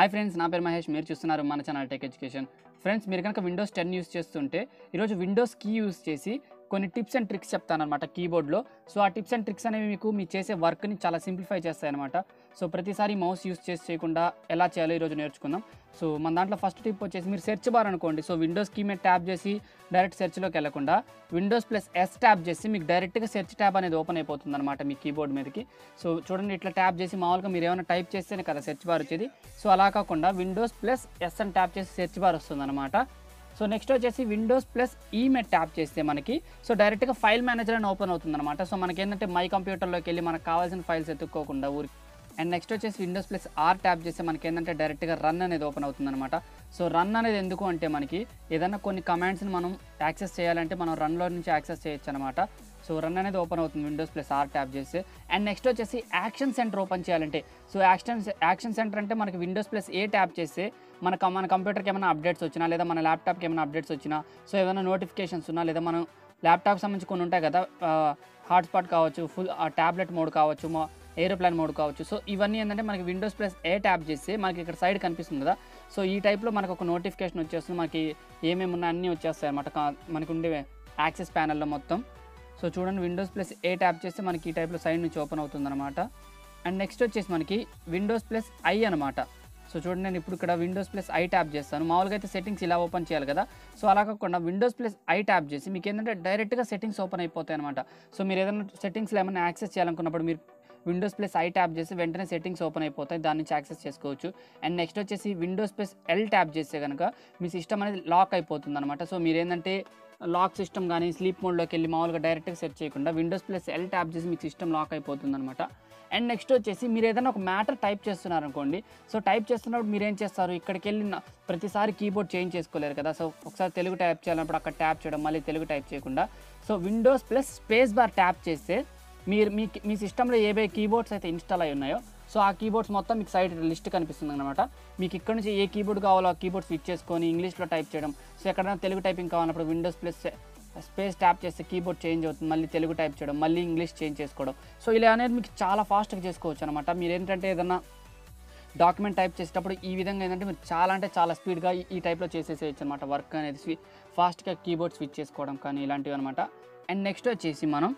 hi friends నా పేరు మహేష్ మీరు చూస్తున్నారు మన ఛానల్ టెక్ ఎడ్యుకేషన్ ఫ్రెండ్స్ మీరు కనుక విండోస్ టెన్ యూస్ చేస్తుంటే ఈరోజు విండోస్ కీ యూస్ చేసి కొన్ని టిప్స్ అండ్ ట్రిక్స్ చెప్తానమాట కీబోర్డ్లో సో ఆ టిప్స్ అండ్ ట్రిక్స్ అనేవి మీకు మీ చేసే వర్క్ని చాలా సింప్లిఫై చేస్తాయి అనమాట సో ప్రతిసారి మౌస్ యూస్ చేసి చేయకుండా ఎలా చేయాలో ఈరోజు నేర్చుకుందాం సో మన దాంట్లో ఫస్ట్ టిప్ వచ్చేసి మీరు సెర్చ్ బార్ అనుకోండి సో విండోస్ కీ మీద ట్యాప్ చేసి డైరెక్ట్ సెర్చ్లోకి వెళ్ళకుండా విండోస్ ప్లస్ ఎస్ ట్యాప్ చేసి మీకు డైరెక్ట్గా సెర్చ్ ట్యాబ్ అనేది ఓపెన్ అయిపోతుంది అనమాట మీ కీబోర్డ్ మీదకి సో చూడండి ఇట్లా ట్యాప్ చేసి మామూలుగా మీరు ఏమైనా టైప్ చేస్తేనే కదా సెర్చ్ బార్ వచ్చేది సో అలా కాకుండా విండోస్ ప్లస్ ఎస్ అని ట్యాప్ చేసి సెర్చ్ బార్ వస్తుంది అనమాట సో నెక్స్ట్ వచ్చేసి విండోస్ ప్లస్ ఈమెయిల్ ట్యాప్ చేస్తే మనకి సో డైరెక్ట్గా ఫైల్ మేనేజర్ అని ఓపెన్ అవుతుంది అనమాట సో మనకి ఏంటంటే మై కంప్యూటర్లోకి వెళ్ళి మనకు కావాల్సిన ఫైల్స్ ఎత్తుక్కోకుండా ఊరికి అండ్ నెక్స్ట్ వచ్చేసి విండోస్ ప్లస్ ఆర్ ట్యాప్ చేస్తే మనకి ఏంటంటే డైరెక్ట్గా రన్ అనేది ఓపెన్ అవుతుంది అనమాట సో రన్ అనేది ఎందుకు అంటే మనకి ఏదైనా కొన్ని కమాండ్స్ని మనం యాక్సెస్ చేయాలంటే మనం రన్లో నుంచి యాక్సెస్ చేయొచ్చు అనమాట సో రన్ అనేది ఓపెన్ అవుతుంది విండోస్ ప్లస్ ఆర్ ట్యాప్ చేస్తే అండ్ నెక్స్ట్ వచ్చేసి యాక్షన్ సెంటర్ ఓపెన్ చేయాలంటే సో యాక్షన్ యాక్షన్ సెంటర్ అంటే మనకి విండోస్ ప్లస్ ఏ ట్యాప్ చేస్తే మన కం- మన కంప్యూటర్కి ఏమైనా అప్డేట్స్ వచ్చినా లేదా మన ల్యాప్టాప్కి ఏమైనా అప్డేట్స్ వచ్చినా సో ఏమైనా నోటిఫికేషన్స్ ఉన్నా లేదా మనం ల్యాప్టాప్ సంబంధించి కొన్ని ఉంటాయి కదా హాట్స్పాట్ కావచ్చు ఫుల్ ట్యాబ్లెట్ మోడ్ కావచ్చు మా ఏరోప్లాన్ మోడ్ కావచ్చు సో ఇవన్నీ ఏంటంటే మనకి విండోస్ ప్లస్ ఏ ట్యాప్ చేస్తే మనకి ఇక్కడ సైడ్ కనిపిస్తుంది కదా సో ఈ టైప్లో మనకు ఒక నోటిఫికేషన్ వచ్చేస్తుంది మనకి ఏమేమి ఉన్నా అన్నీ వచ్చేస్తాయి అనమాట మనకి ఉండే యాక్సెస్ ప్యానల్లో మొత్తం సో చూడండి విండోస్ ప్లస్ ఏ ట్యాప్ చేస్తే మనకి ఈ టైప్లో సైడ్ నుంచి ఓపెన్ అవుతుంది అనమాట అండ్ నెక్స్ట్ వచ్చేసి మనకి విండోస్ ప్లస్ ఐ అనమాట సో చూడండి నేను ఇప్పుడు ఇక్కడ విండోస్ ప్లస్ ఐ ట్యాప్ చేస్తాను మామూలుగా అయితే సెట్టింగ్స్ ఇలా ఓపెన్ చేయాలి కదా సో అలా కాకుండా విండోస్ ప్లస్ ఐ ట్యాప్ చేసి మీకు ఏంటంటే డైరెక్ట్గా సెట్టింగ్స్ ఓపెన్ అయిపోతాయి అనమాట సో మీరు ఏదైనా సెట్టింగ్స్లో ఏమైనా యాక్సెస్ చేయాలనుకున్నప్పుడు మీరు విండోస్ ప్లస్ ఐ ట్యాప్ చేసి వెంటనే సెట్టింగ్స్ ఓపెన్ అయిపోతాయి దాని నుంచి యాక్సెస్ చేసుకోవచ్చు అండ్ నెక్స్ట్ వచ్చేసి విండోస్ ప్లస్ ఎల్ ట్యాప్ చేస్తే కనుక మీ సిస్టమ్ అనేది లాక్ అయిపోతుంది అనమాట సో మీరు ఏంటంటే లాక్ సిస్టమ్ కానీ స్లీప్ మోడ్లోకి వెళ్ళి మామూలుగా డైరెక్ట్గా సెట్ చేయకుండా విండోస్ ప్లస్ ఎల్ ట్యాప్ చేసి మీ సిస్టమ్ లాక్ అయిపోతుంది అనమాట అండ్ నెక్స్ట్ వచ్చేసి మీరు ఏదైనా ఒక మ్యాటర్ టైప్ చేస్తున్నారు అనుకోండి సో టైప్ చేస్తున్నప్పుడు మీరు ఏం చేస్తారు ఇక్కడికి వెళ్ళి నా- ప్రతిసారి కీబోర్డ్ చేంజ్ చేసుకోలేరు కదా సో ఒకసారి తెలుగు టైప్ చేయాలన్నప్పుడు అక్కడ ట్యాప్ చేయడం మళ్ళీ తెలుగు టైప్ చేయకుండా so Windows plus space bar tap చేస్తే మీరు మీ మీ సిస్టంలో ఏవే కీబోర్డ్స్ అయితే ఇన్స్టాల్ అయి ఉన్నాయో సో ఆ కీబోర్డ్స్ మొత్తం మీకు సైడ్ లిస్ట్ కనిపిస్తుంది అనమాట మీకు ఇక్కడ నుంచి ఏ కీబోర్డ్ కావాలో ఆ కీబోర్డ్ స్విచ్ చేసుకొని ఇంగ్లీష్లో టైప్ చేయడం సో ఎక్కడైనా తెలుగు టైపింగ్ కావాలన్నప్పుడు విండోస్ ప్లస్ స్పేస్ ట్యాప్ చేస్తే కీబోర్డ్ చేంజ్ అవుతుంది మళ్ళీ తెలుగు టైప్ చేయడం మళ్ళీ ఇంగ్లీష్ చేంజ్ చేసుకోవడం సో ఇలా అనేది మీకు చాలా ఫాస్ట్గా చేసుకోవచ్చు అనమాట మీరు ఏంటంటే ఏదన్నా డాక్యుమెంట్ టైప్ చేసేటప్పుడు ఈ విధంగా ఏంటంటే మీరు చాలా అంటే చాలా స్పీడ్గా ఈ- ఈ టైప్లో చేసేసేయచ్చు అనమాట వర్క్ అనేది స్వి ఫాస్ట్గా కీబోర్డ్ స్విచ్ చేసుకోవడం కానీ ఇలాంటివి అనమాట అండ్ నెక్స్ట్ వచ్చేసి మనం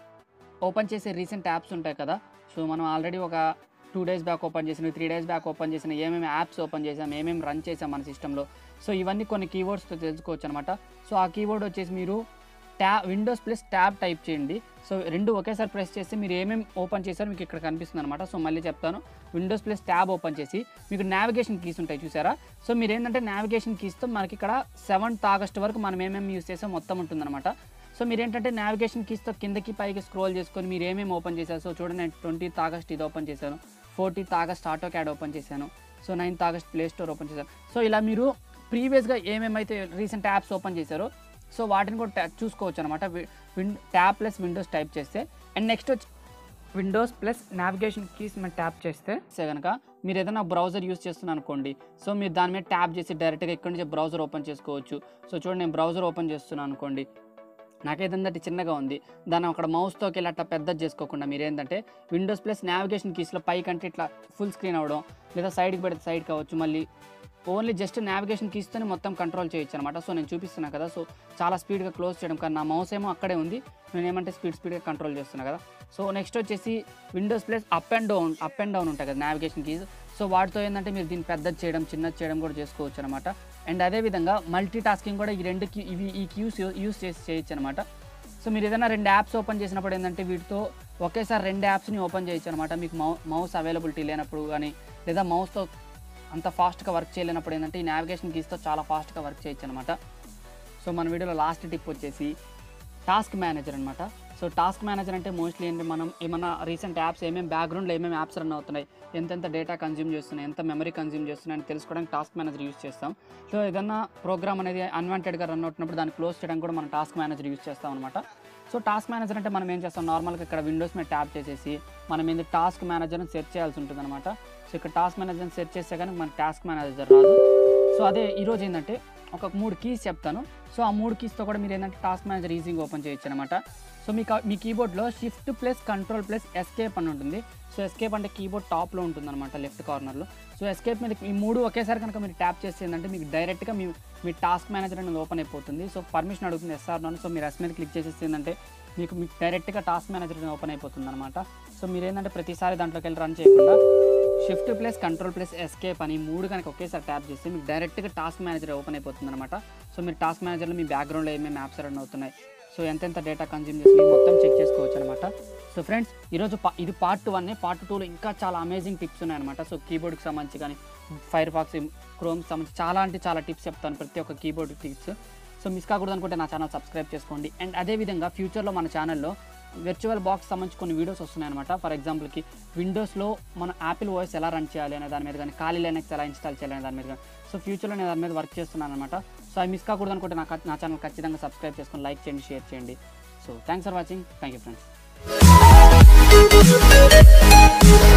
ఓపెన్ చేసే రీసెంట్ యాప్స్ ఉంటాయి కదా సో మనం ఆల్రెడీ ఒక టూ డేస్ బ్యాక్ ఓపెన్ చేసిన త్రీ డేస్ బ్యాక్ ఓపెన్ చేసిన ఏమేమి యాప్స్ ఓపెన్ చేసాం ఏమేమి రన్ చేసాం మన సిస్టంలో సో ఇవన్నీ కొన్ని కీవర్డ్స్తో తెలుసుకోవచ్చు అనమాట సో ఆ కీవర్డ్ వచ్చేసి మీరు ట్యా విండోస్ ప్లస్ ట్యాబ్ టైప్ చేయండి సో రెండు ఒకేసారి ప్రెస్ చేస్తే మీరు ఏమేమి ఓపెన్ చేశారో మీకు ఇక్కడ కనిపిస్తుంది అనమాట సో మళ్ళీ చెప్తాను విండోస్ ప్లస్ ట్యాబ్ ఓపెన్ చేసి మీకు నావిగేషన్ కీస్ ఉంటాయి చూసారా సో మీరు ఏంటంటే నావిగేషన్ కీస్తో మనకి ఇక్కడ సెవెంత్ ఆగస్ట్ వరకు మనం ఏమేమి యూస్ చేసాం మొత్తం ఉంటుందన్నమాట సో మీరు ఏంటంటే నావిగేషన్ కీస్తో కిందకి పైకి స్క్రోల్ చేసుకొని మీరు ఏమేమి ఓపెన్ చేశారు సో చూడండి నేను ట్వంటీత్ ఆగస్ట్ ఇది ఓపెన్ చేశాను fourteenth August AutoCAD open చేశాను so ninth August play store open చేశాను సో ఇలా మీరు ప్రీవియస్గా ఏమేమైతే రీసెంట్ యాప్స్ ఓపెన్ చేశారో సో వాటిని కూడా ట్యా- చూసుకోవచ్చు అనమాట win tab plus Windows type చేస్తే అండ్ నెక్స్ట్ వచ్చి విండోస్ ప్లస్ నావిగేషన్ కీస్ మీద ట్యాప్ చేస్తే సే కనుక మీరు ఏదైనా బ్రౌజర్ యూస్ చేస్తున్నారు అనుకోండి సో మీరు దాని మీద ట్యాప్ చేసి డైరెక్ట్గా ఇక్కడి నుంచి బ్రౌజర్ ఓపెన్ చేసుకోవచ్చు సో చూడండి నేను బ్రౌజర్ ఓపెన్ చేస్తున్నాను అనుకోండి నాకేదంటే చిన్నగా ఉంది దాన్ని అక్కడ మౌస్తోకి వెళ్ళి అట్లా పెద్దది చేసుకోకుండా మీరు ఏంటంటే విండోస్ ప్లస్ నావిగేషన్ కీస్లో పైకంటే ఇట్లా ఫుల్ స్క్రీన్ అవ్వడం లేదా సైడ్కి పెడితే సైడ్ కావచ్చు మళ్ళీ ఓన్లీ జస్ట్ నావిగేషన్ కీస్తోనే మొత్తం కంట్రోల్ చేయొచ్చు అనమాట సో నేను చూపిస్తున్నా కదా సో చాలా స్పీడ్గా క్లోజ్ చేయడం కానీ నా మౌస్ ఏమో అక్కడే ఉంది నేను ఏమంటే స్పీడ్ స్పీడ్గా కంట్రోల్ చేస్తున్నా కదా సో నెక్స్ట్ వచ్చేసి Windows plus up and down up and down ఉంటాయి కదా నావిగేషన్ కీస్ సో వాటితో ఏంటంటే మీరు దీన్ని పెద్దది చేయడం చిన్నది చేయడం కూడా చేసుకోవచ్చు అనమాట అండ్ అదేవిధంగా మల్టీ టాస్కింగ్ కూడా ఈ రెండు key- ఇవి ఈ క్యూస్ యూస్ చేసి చేయొచ్చు అనమాట సో మీరు ఏదైనా రెండు యాప్స్ ఓపెన్ చేసినప్పుడు ఏంటంటే వీటితో ఒకేసారి రెండు యాప్స్ని ఓపెన్ చేయొచ్చు అనమాట మీకు మౌ మౌస్ అవైలబిలిటీ లేనప్పుడు కానీ లేదా మౌస్తో అంత ఫాస్ట్గా వర్క్ చేయలేనప్పుడు ఏంటంటే ఈ నావిగేషన్ కీస్తో చాలా ఫాస్ట్గా వర్క్ చేయొచ్చు అనమాట సో మన వీడియోలో లాస్ట్ టిప్ వచ్చేసి టాస్క్ మేనేజర్ అనమాట సో టాస్క్ మేనేజర్ అంటే మోస్ట్లీ ఏంటి మనం ఏమైనా రీసెంట్ యాప్స్ ఏమేమి బ్యాక్గ్రౌండ్లో ఏమేమి యాప్స్ రన్ అవుతున్నాయి ఎంతెంత డేటా కన్జ్యూమ్ చేస్తున్నాయి ఎంత మెమరీ కన్జ్యూమ్ చేస్తున్నాయి అని తెలుసుకోవడానికి టాస్క్ మేనేజర్ యూస్ చేస్తాం సో ఏదన్నా ప్రోగ్రామ్ అనేది అన్వాంటెడ్గా రన్ అవుతున్నప్పుడు దాన్ని క్లోజ్ చేయడానికి కూడా మనం టాస్క్ మేనేజర్ యూస్ చేస్తాం అనమాట సో టాస్క్ మేనేజర్ అంటే మనం ఏం చేస్తాం నార్మల్గా ఇక్కడ విండోస్ మీద ట్యాప్ చేసేసి మనం ఏంది టాస్క్ మేనేజర్ని సెర్చ్ చేయాల్సి ఉంటుంది అనమాట సో ఇక్కడ టాస్క్ మేనేజర్ని సెర్చ్ చేస్తే కానీ మనకి టాస్క్ మేనేజర్ రాదు సో అదే ఈరోజు ఏంటంటే ఒక మూడు కీస్ చెప్తాను సో ఆ మూడు కీస్తో కూడా మీరు ఏంటంటే టాస్క్ మేనేజర్ ఈజీగా ఓపెన్ చేయొచ్చు అనమాట సో మీ కా- మీ కీబోర్డ్లో shift plus control plus escape అని ఉంటుంది సో ఎస్కేప్ అంటే కీబోర్డ్ టాప్లో ఉంటుంది అనమాట లెఫ్ట్ కార్నర్లో సో ఎస్కేప్ మీద ఈ మూడు ఒకేసారి కనుక మీరు ట్యాప్ చేస్తే ఏంటంటే మీకు డైరెక్ట్గా మీ మీ టాస్క్ మేనేజర్ అనేది ఓపెన్ అయిపోతుంది సో పర్మిషన్ అడుగుతుంది ఎస్ఆర్ నన్ను సో మీరు ఎస్ మీద క్లిక్ చేసేస్తే ఏంటంటే మీకు మీకు డైరెక్ట్గా టాస్క్ మేనేజర్ అనేది ఓపెన్ అయిపోతుంది అనమాట సో మీరు ఏంటంటే ప్రతిసారి దాంట్లోకి వెళ్ళి రన్ చేయకుండా shift plus control plus escape అని మూడు కనుక ఒకేసారి ట్యాప్ చేస్తే మీకు డైరెక్ట్గా టాస్క్ మేనేజర్ ఓపెన్ అయిపోతుంది అనమాట సో మీరు టాస్క్ మేనేజర్లో మీ బ్యాక్గ్రౌండ్లో ఏమేమి యాప్స్ రన్ అవుతున్నాయి సో ఎంతెంత డేటా కన్జ్యూమ్ చేసి మీరు మొత్తం చెక్ చేసుకోవచ్చు అనమాట సో ఫ్రెండ్స్ ఈరోజు పా ఇది పార్ట్ వన్ పార్ట్ టూలో ఇంకా చాలా అమేజింగ్ టిప్స్ ఉన్నాయన్నమాట సో కీబోర్డ్కి సంబంధించి కానీ ఫైర్ ఫాక్స్ క్రోమ్కి సంబంధించి చాలా అంటే చాలా టిప్స్ చెప్తాను ప్రతి ఒక్క కీబోర్డ్ టిప్స్ సో మిస్ కాకూడదు అనుకుంటే నా ఛానల్ సబ్స్క్రైబ్ చేసుకోండి అండ్ అదేవిధంగా ఫ్యూచర్లో మన ఛానల్లో వర్చువల్ బాక్స్ సంబంధించి కొన్ని వీడియోస్ వస్తున్నాయన్నమాట ఫర్ ఎగ్జాంపుల్కి విండోస్లో మన యాపిల్ వాయిస్ ఎలా రన్ చేయాలి అనే దాని మీద కానీ ఖాళీ లైనక్స్ ఎలా ఇన్స్టాల్ చేయాలి అనే దాని మీద కానీ సో ఫ్యూచర్లో నేను దాని మీద వర్క్ చేస్తున్నాను అనమాట సో అవి మిస్ కాకూడదు అనుకుంటే నా నా ఛానల్ ఖచ్చితంగా సబ్స్క్రైబ్ చేసుకొని లైక్ చేయండి షేర్ చేయండి so thanks for watching thank you friends